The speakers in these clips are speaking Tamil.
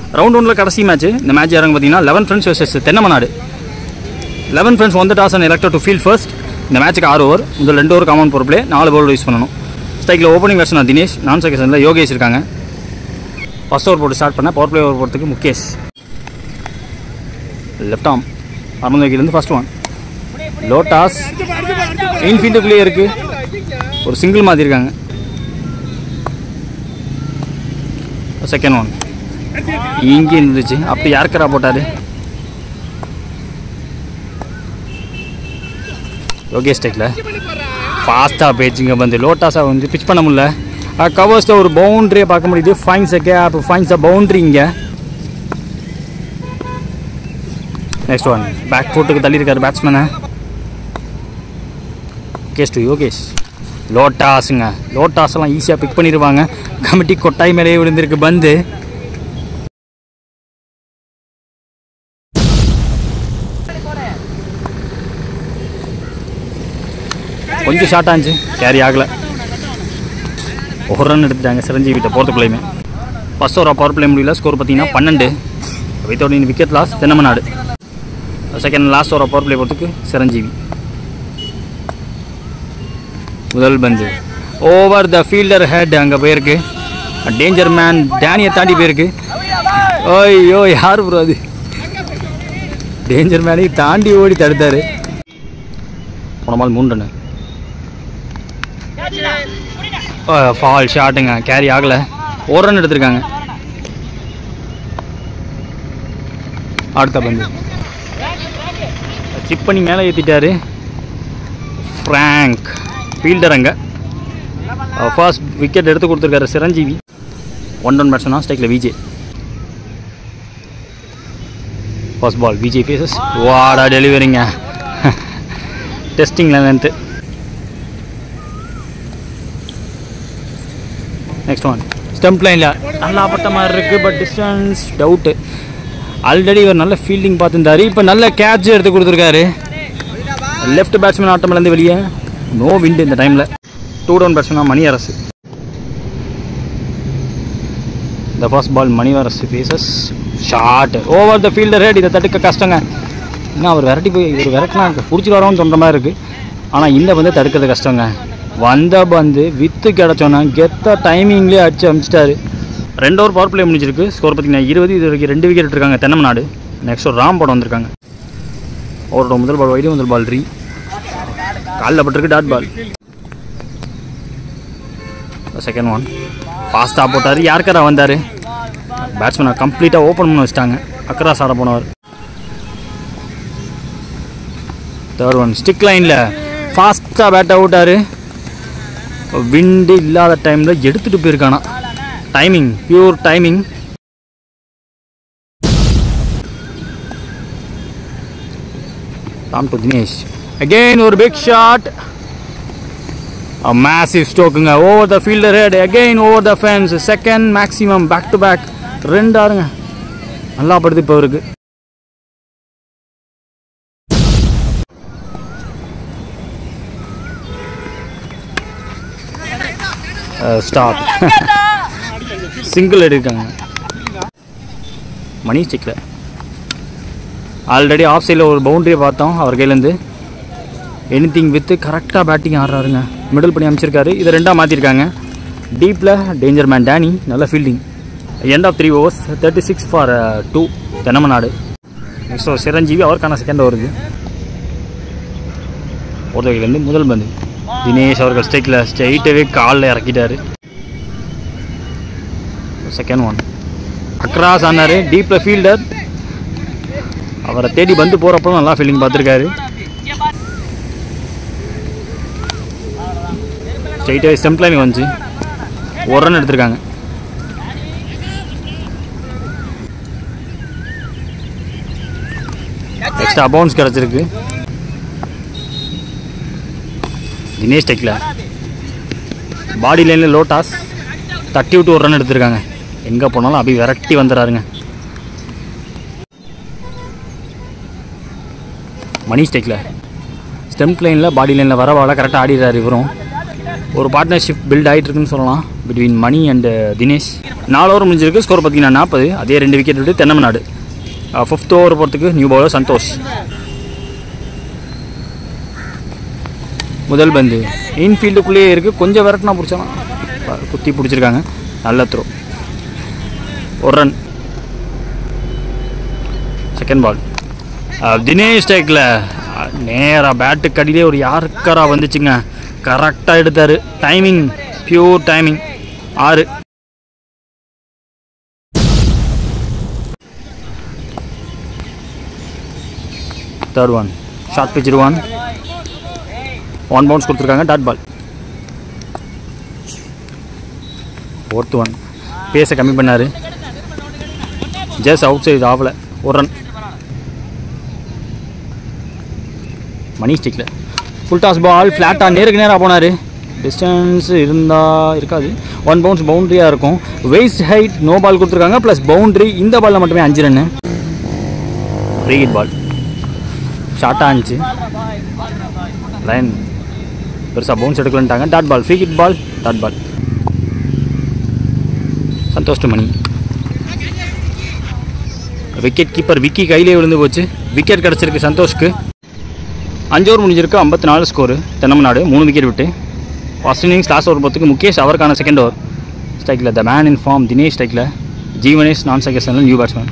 ரவுண்ட் ஒன்ல கடைசி மேட்ச் இந்த மேட்ச் யாருங்க பார்த்தீங்கன்னா eleven friends versus Thennamanadu eleven friends won toss and elected to field first இந்த மேட்ச்சுக்கு ஆறு ஓவர் முதல் ரெண்டு ஓவர் காமன் பவர் பிளே நாலு பவுல் யூஸ் பண்ணணும் ஸ்ட்ரைக்கில் ஓப்பனிங் பேட்ஸ்மேன் தினேஷ் நான் செகஷனில் யோகேஷ் இருக்காங்க ஃபர்ஸ்ட் ஓவர் போட்டு ஸ்டார்ட் பண்ண பவர் பிளே ஓவர் போகிறதுக்கு Mukesh left arm அருந்தகிலேருந்து first one லோட்டாஸ் இன்ஃபீல்டுக்குள்ளேயே இருக்குது ஒரு சிங்கிள் மாதிரி இருக்காங்க செகண்ட் ஒன் இங்கே இருந்துச்சு அப்படி யாருக்கரா போட்டாரு யோகேஷ் டெக்கில் ஃபாஸ்ட்டாக போயிடுச்சுங்க வந்து லோட்டாஸை வந்து பிச் பண்ண முடியல கவர்ஸில் ஒரு பவுண்ட்ரியை பார்க்க முடியுது finds a gap finds a boundary இங்கே நெக்ஸ்ட் ஒன் பேக் ஃபுட்டுக்கு தள்ளியிருக்காரு பேட்ஸ்மேனை கேஸ் டு யோகேஷ் லோட்டாஸுங்க லோட்டாஸ் எல்லாம் ஈஸியாக பிக் பண்ணிடுவாங்க கமிட்டி கொட்டாய் மேலேயே விழுந்திருக்கு பந்து கொஞ்சம் ஷார்ட் ஆச்சு கேரி ஆகலை ஒரு ரன் எடுத்துட்டாங்க சிரஞ்சீவிட்ட போகிறதுக்குள்ளேயுமே ஃபஸ்ட் ஓவர் பவர் பிளே முடியல ஸ்கோர் பார்த்தீங்கன்னா பன்னெண்டு without in wicket loss Thennamanadu second last over power play போகிறதுக்கு சிரஞ்சீவி முதல் பந்து ஓவர் த ஃபீல்டர் ஹெட் அங்கே போயிருக்கு டேஞ்சர் மேன் டேனியை தாண்டி போயிருக்கு ஐயோ யார் ப்ரோ அது டேஞ்சர் மேனை தாண்டி ஓடி தடுத்தாரு போன பால் மூணு ரன்னு ஃபால் ஷாட்டுங்க கேரி ஆகலை ஒரு ரன் எடுத்திருக்காங்க அடுத்த பந்து சிப் பண்ணி மேலே ஏற்றிட்டாரு ஃப்ராங்க் ஃபீல்டர் அங்கே ஃபர்ஸ்ட் விக்கெட் எடுத்து கொடுத்துருக்காரு சிரஞ்சீவி ஒன் ரன் பேட்ஸ்மேனா ஸ்ட்ரைக்கில் Vijay first ball Vijay faces வாடா டெலிவரிங்க டெஸ்டிங் லெவன்த்து நெக்ஸ்ட் ஒன் ஸ்டம்ப் லைனில் நல்லா பட்ட மாதிரி இருக்குது பட் டிஸ்டன்ஸ் டவுட்டு ஆல்ரெடி இவர் நல்ல ஃபீல்டிங் பார்த்துருந்தாரு இப்போ நல்ல கேட்ச் எடுத்து கொடுத்துருக்காரு லெஃப்ட் பேட்ஸ்மேன் ஆட்டம்லேருந்து வெளியே நோ விண்டு இந்த டைமில் டூ டவுன் பேட்ஸ்மேனாக மணி அரசு the first ball Mani Arasu faces short over the fielder head இதை தடுக்க கஷ்டங்க இன்னும் அவர் விரட்டி போய் இவர் விரட்டினா பிடிச்சிட்டு வரோன்னு சொல்கிற மாதிரி இருக்குது ஆனால் இந்த வந்து தடுக்கிறது கஷ்டங்க வந்த பந்து வித்து கிடச்சோன்னா கெத்த டைமிங்லேயே அடிச்சு அமிச்சிட்டாரு ரெண்டு ஓவர் பவர் பிளே முடிஞ்சிருக்கு ஸ்கோர் பார்த்தீங்கன்னா இருபது இது வரைக்கும் ரெண்டு விக்கெட் இருக்காங்க தென்னமநாடு நெக்ஸ்ட் ஒரு ராம் படம் வந்திருக்காங்க அவரோட முதல் பால் வைடு முதல் பால் ரீ காலில் பட்டிருக்கு டாட் பால் செகண்ட் ஒன் ஃபாஸ்ட்டாக போட்டார் யாருக்காரா வந்தார் பேட்ஸ்மேனை கம்ப்ளீட்டாக ஓப்பன் பண்ண வச்சிட்டாங்க அக்ராஸ் ஆட போனவர் தேர்ட் ஒன் ஸ்டிக் லைனில் ஃபாஸ்ட்டாக பேட் அவுட்டார் விண்டு இல்லாத டைமில் எடுத்துகிட்டு போயிருக்கானா timing pure timing Ram to Dinesh again ஒரு பிக் ஷாட் மேசிவ் ஸ்டோக்குங்க over the fielder head again over the fans second maximum back to back ரெண்டு ஆறுங்க நல்லா படுது இப்போ அவருக்கு ஸ்டாப் சிங்கிள் எடுக்காங்க மணி ஸ்டிக்கில் ஆல்ரெடி ஆஃப் சைடில் ஒரு பவுண்டரியை பார்த்தோம் அவர் கையிலேருந்து எனி திங் வித்து கரெக்டாக பேட்டிங் ஆடுறாருங்க மிடில் பண்ணி அமைச்சிருக்காரு இதை ரெண்டாக மாற்றிருக்காங்க டீப்பில் டேஞ்சர் மேன் டேனி நல்ல fielding end of three overs thirty six for two Thennamanadu next ஒரு சிரஞ்சீவி அவருக்கான செகண்ட் ஓவருக்கு ஒரு வகையிலேருந்து முதல் பந்து தினேஷ் அவர்கள் ஸ்டேக்கில் ஸ்ட்ரெயிட்டவே காலில் இறக்கிட்டாரு செகண்ட் ஒன் அக்ராஸ் ஆனார் டீப்பில் ஃபீல்டர் அவரை தேடி வந்து போகிறப்போ நல்லா ஃபீல்டிங் பார்த்துருக்காரு ஸ்ட்ரெயிட்டாக ஸ்டெம்ப் லைனுக்கு வந்துச்சு ஒரு ரன் எடுத்திருக்காங்க எக்ஸ்ட்ரா பவுன்ஸ் கிடச்சிருக்கு தினேஷ் டெக்கில் பாடி லைனில் லோட்டாஸ் தட்டி விட்டு ஒரு ரன் எடுத்திருக்காங்க எங்கே போனாலும் அப்படி விரட்டி வந்துடுறாருங்க மணிஷ் டெக்கில் ஸ்டெம்ப் லைனில் பாடி லைனில் வர வாழ கரெக்டாக ஆடிடுறாரு இவரும் ஒரு பார்ட்னர்ஷிப் பில்ட் ஆகிட்டு இருக்குன்னு சொல்லலாம் பிட்வீன் மணி அண்ட் தினேஷ் நாலு ஓவர் முடிஞ்சிருக்கு ஸ்கோர் பார்த்தீங்கன்னா நாற்பது அதே ரெண்டு விக்கெட் விட்டு தென்னமநாடு ஃபிஃப்த் ஓவர் போகிறதுக்கு நியூ பவுலர் சந்தோஷ் முதல் பந்து இன்ஃபீல்டுக்குள்ளேயே இருக்குது கொஞ்சம் விரட்டினா பிடிச்சாலும் குத்தி பிடிச்சிருக்காங்க நல்ல த்ரோ ஒரு ரன் செகண்ட் பால் தினேஷ் டேக்கில் நேராக பேட்டு கடியிலே ஒரு யாருக்காரா வந்துச்சுங்க கரெக்டாக எடுத்தார் டைமிங் பியூர் டைமிங் ஆறு third one short pitcher one one bounce கொடுத்துருக்காங்க டாட் பால் ஃபோர்த் ஒன் பேஸை கம்மி பண்ணார் ஜஸ்ட் அவுட் சைடு ஆகல ஒரு ரன் மணி ஸ்டிக்கில் ஃபுல் டாஸ் பால் ஃப்ளாட்டாக நேருக்கு நேராக போனார் டிஸ்டன்ஸ் இருந்தால் இருக்காது ஒன் பவுன்ஸ் பவுண்ட்ரியாக இருக்கும் வெயிஸ்ட் ஹைட் நோ பால் கொடுத்துருக்காங்க ப்ளஸ் பவுண்ட்ரி இந்த பாலில் மட்டுமே அஞ்சு ரன்னு ஃப்ரீ ஹிட் பால் ஷார்ட்டாக இருந்துச்சு லைன் பெருசாக பவுன்ஸ் எடுக்கலன்ட்டாங்க dot ball free hit ball dot ball Santhosh to Mani wicket keeper Vicky கையிலே விழுந்து போச்சு விக்கெட் கிடச்சிருக்கு சந்தோஷ்க்கு அஞ்சு ஓவர் முடிஞ்சிருக்கு ஐம்பத்தி நாலு ஸ்கோரு தென்னமநாடு மூணு விக்கெட் விட்டு ஃபர்ஸ்ட் இன்னிங்ஸ் லாஸ்ட் ஓவர் போகிறதுக்கு முகேஷ் அவருக்கான செகண்ட் ஓவர் ஸ்ட்ரைக்கில் the man in form Dinesh ஸ்ட்ரைக்கில் ஜீவனேஷ் நான் second new batsman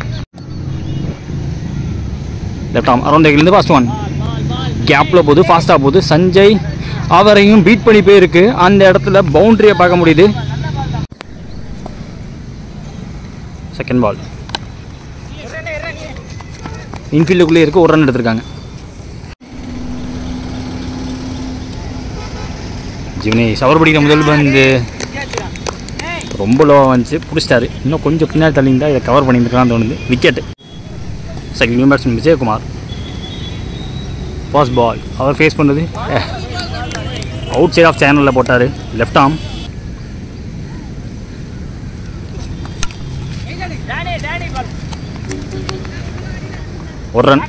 left arm around இருந்து ஃபர்ஸ்ட் ஒன் கேப்பில் போகுது ஃபாஸ்ட்டாக போகுது சஞ்சய் அவரையும் பீட் பண்ணி போயிருக்கு அந்த இடத்துல பவுண்டரியை பார்க்க முடியுது செகண்ட் பால் இன்ஃபீல்டுக்குள்ளே இருக்கு ஒரு ரன் எடுத்திருக்காங்க ஜிவனேஷ் அவர் பிடிக்கிற முதல் பந்து ரொம்ப லோவாக வந்துச்சு பிடிச்சிட்டாரு இன்னும் கொஞ்சம் பின்னாடி தள்ளியிருந்தா இதை கவர் பண்ணியிருக்கலாம்னு தோணுது wicket second new batsman Vijayakumar first ball அவர் ஃபேஸ் பண்ணுறது அவுட் சைட் ஆஃப் சேனலில் போட்டார் லெஃப்ட் ஆம் ஒரு ரன்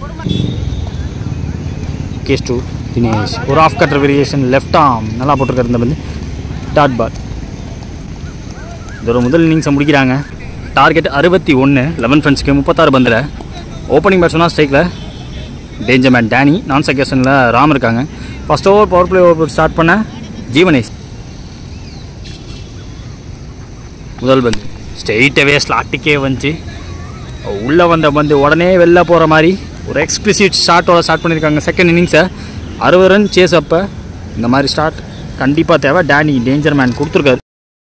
கேஸ் டூ தினேஷ் ஒரு of cutter variation left arm நல்லா போட்டிருக்காரு இந்த பந்து டாட் பால் இதோட முதல் இன்னிங்ஸை முடிக்கிறாங்க டார்கெட் அறுபத்தி ஒன்று லெவன் ஃப்ரெண்ட்ஸ்க்கு முப்பத்தாறு பந்தில் ஓப்பனிங் பேட்ஸ்மனாக ஸ்ட்ரைக்கில் டேஞ்சர் மேன் டேனி நான் செகஷனில் ராம் இருக்காங்க first over power play over start பண்ண ஜீவனேஷ் முதல் பந்து ஸ்ட்ரெயிட்டவே ஸ்லாட்டுக்கே வந்துச்சு உள்ளே வந்த பந்து உடனே வெளில போகிற மாதிரி ஒரு எக்ஸ்பிளிசிட் ஷாட்டோட ஸ்டார்ட் பண்ணியிருக்காங்க செகண்ட் இன்னிங்ஸை அறுபது ரன் சேஸ் அப்போ இந்த மாதிரி ஸ்டார்ட் கண்டிப்பாக தேவை டேனி டேஞ்சர் மேன் கொடுத்துருக்காரு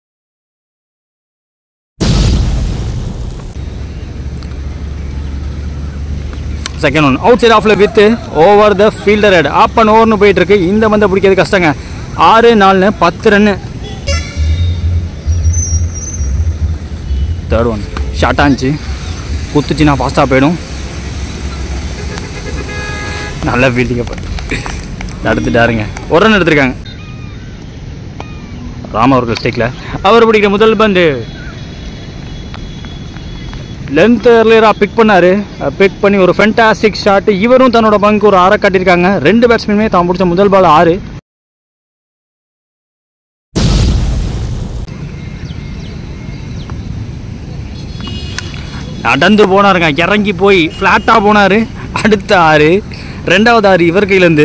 செகண்ட் ஒன் அவுட் சைட் ஆஃப்ல with over the fielder head up and ஓவர்னு போயிட்டு இருக்கு இந்த பந்தை பிடிக்கிறது கஷ்டங்க ஆறு நாலுன்னு பத்து ரன்னு தேர்ட் ஒன் ஷார்ட்டாக இருந்துச்சு குத்துச்சுன்னா ஃபாஸ்ட்டாக போயிடும் நல்ல ஃபீல்டிங் அப்போ தடுத்துட்டாருங்க ஒரு ரன் எடுத்திருக்காங்க ராம் அவர்கள் ஸ்டேக்கில் அவர் பிடிக்கிற முதல் பந்து லென்த் ஏர்லியராக பிக் பண்ணார் பிக் பண்ணி ஒரு ஃபென்டாஸ்டிக் ஷாட் இவரும் தன்னோட பங்கு ஒரு ஆற காட்டியிருக்காங்க ரெண்டு பேட்ஸ்மேனுமே தான் பிடிச்ச முதல் பால் ஆறு நடந்து போனாருங்க இறங்கி போய் ஃப்ளாட்டாக போனார் அடுத்த ஆறு ரெண்டாவது ஆறு இவர் கையிலேருந்து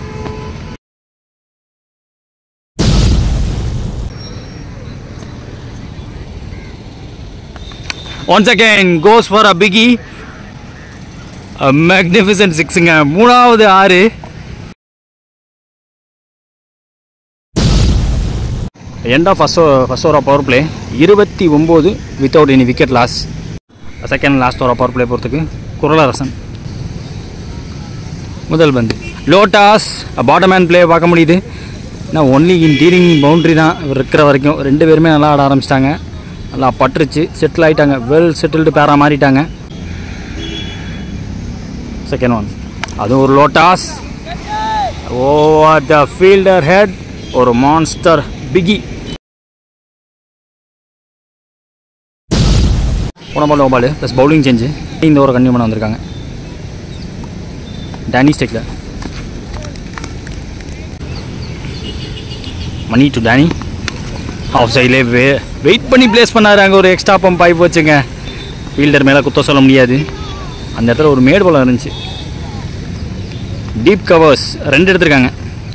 once again goes for a biggie magnificent சிக்ஸுங்க மூணாவது ஆறு end of first first over power play இருபத்தி ஒம்பது without any wicket loss second last over power play போகிறதுக்கு குரலரசன் முதல் பந்து லோட்டாஸ் பாட்டம் மேன் பிளே பார்க்க முடியுது நான் ஒன்லி இன் டீலிங் பவுண்ட்ரி தான் இவர் இருக்கிற வரைக்கும் ரெண்டு பேருமே நல்லா ஆட ஆரம்பிச்சிட்டாங்க நல்லா பட்டுருச்சு செட்டில் ஆகிட்டாங்க வெல் செட்டில்டு பேரா மாறிட்டாங்க செகண்ட் ஒன் அதுவும் ஒரு லோட்டாஸ் ஓவர் த ஃபீல்டர் ஹெட் ஒரு மான்ஸ்டர் பிகி போன ball no ball plus bowling change இந்த ஒரு கன்னியூ பண்ண வந்திருக்காங்க டேனி ஸ்டெக்கில் மணி டு டேனி ஆஃப் சைட்லேயே வெ வெயிட் பண்ணி ப்ளேஸ் பண்ணாரு அங்கே ஒரு எக்ஸ்ட்ரா பம்ப் ஆகி போச்சுங்க ஃபீல்டர் மேலே குத்த சொல்ல முடியாது அந்த இடத்துல ஒரு மேடு பலம் இருந்துச்சு டீப் கவர்ஸ் ரெண்டு எடுத்திருக்காங்க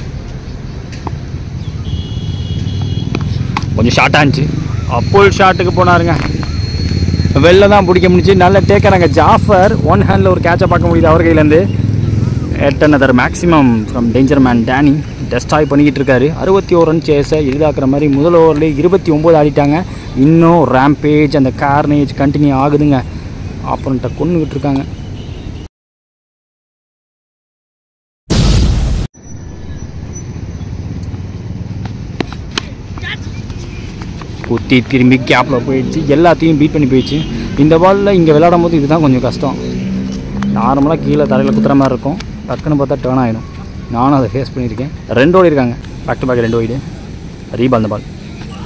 கொஞ்சம் ஷார்ட்டாக இருந்துச்சு அப்போல் ஷாட்டுக்கு போனாருங்க வெளில தான் பிடிக்க முடிஞ்சு நல்ல டேக்கராங்க ஜாஃபர் ஒன் ஹேண்டில் ஒரு கேட்சை பார்க்க முடியுது அவர் கையிலேருந்து எட் another maximum from danger man Danny டெஸ்டாய் பண்ணிக்கிட்டு இருக்காரு அறுபத்தி ஒரு ரன் சேஸை எளிதாக்குற மாதிரி முதல் ஓவர்லேயே இருபத்தி ஒம்பது ஆடிட்டாங்க இன்னும் ரேம்பேஜ் அந்த கார்னேஜ் கண்டினியூ ஆகுதுங்க ஆப்போனண்ட்டை கொண்டுகிட்டு இருக்காங்க குத்தி திரும்பி கேப்பில் போயிடுச்சு எல்லாத்தையும் பீட் பண்ணி போயிடுச்சு இந்த பாலில் இங்கே விளையாடும் போது இதுதான் கொஞ்சம் கஷ்டம் நார்மலாக கீழே தரையில் குத்துற மாதிரி இருக்கும் டக்குன்னு பார்த்தா டேர்ன் ஆகிடும் நானும் அதை ஃபேஸ் பண்ணியிருக்கேன் ரெண்டு ஓடி இருக்காங்க பேக் டு பேக் ரெண்டு ஓய்டு ரீபால் அந்த பால்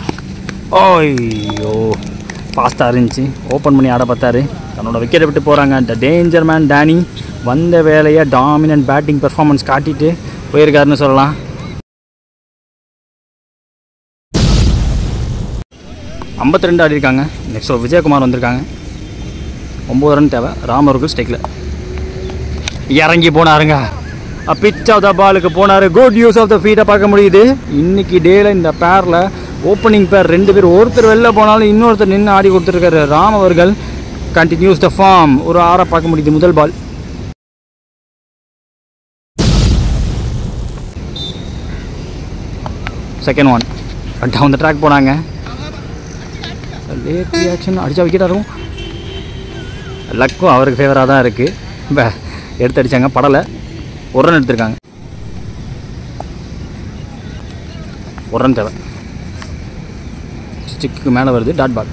ஓய்யோ ஃபாஸ்ட்டாக இருந்துச்சு ஓப்பன் பண்ணி ஆட பார்த்தாரு தன்னோட விக்கெட்டை விட்டு போகிறாங்க த டேஞ்சர் மேன் டேனி வந்த வேலையை டாமினன்ட் பேட்டிங் பெர்ஃபார்மன்ஸ் காட்டிட்டு போயிருக்காருன்னு சொல்லலாம் ஐம்பத்தி ரெண்டு ஆடி இருக்காங்க நெக்ஸ்ட் ஒரு விஜயகுமார் வந்திருக்காங்க ஒம்பது ரன் தேவை ராம் அவர்கள் ஸ்டேக்கில் இறங்கி போனாருங்க பிச் ஆஃப் த பாலுக்கு போனார் குட் யூஸ் ஆஃப் த ஃபீட்டை பார்க்க முடியுது இன்னைக்கு டேல இந்த பேரில் ஓப்பனிங் பேர் ரெண்டு பேர் ஒருத்தர் வெளில போனாலும் இன்னொருத்தர் நின்று ஆடி கொடுத்துருக்காரு ராம் அவர்கள் கண்டினியூஸ் த ஃபார்ம் ஒரு ஆறை பார்க்க முடியுது முதல் ball second one down the track போனாங்க லேட் ரியாக்ஷன் அடித்தா விக்கெட்டாக இருக்கும் லக்கும் அவருக்கு ஃபேவராக தான் இருக்குது இப்போ எடுத்து அடித்தாங்க படலை ஒரு ரன் எடுத்திருக்காங்க ஒரு ரன் தேவை ஸ்டிக்கு மேலே வருது டாட் பால்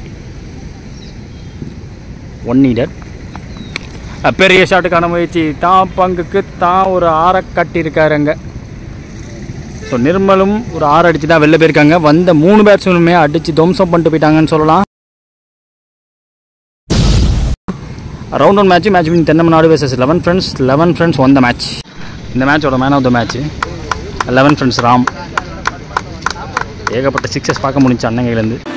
ஒன் நீடட் பெரிய ஷாட்டுக்கான முயற்சி தான் பங்குக்கு தான் ஒரு ஆறை கட்டியிருக்காருங்க ஸோ நிர்மலும் ஒரு ஆறு அடிச்சு தான் வெளில போயிருக்காங்க வந்த மூணு பேட்ஸ்மேனுமே அடித்து துவம்சம் பண்ணிட்டு போயிட்டாங்கன்னு சொல்லலாம் ரவுண்ட் ஒன் மேட்ச் மேட்ச் மீன் Thennamanadu versus eleven friends eleven friends வந்த மேட்ச் இந்த மேட்சோட man of the match eleven friends Ram ஏகப்பட்ட சிக்ஸஸ் பார்க்க முடிஞ்சு அண்ணங்கையிலேருந்து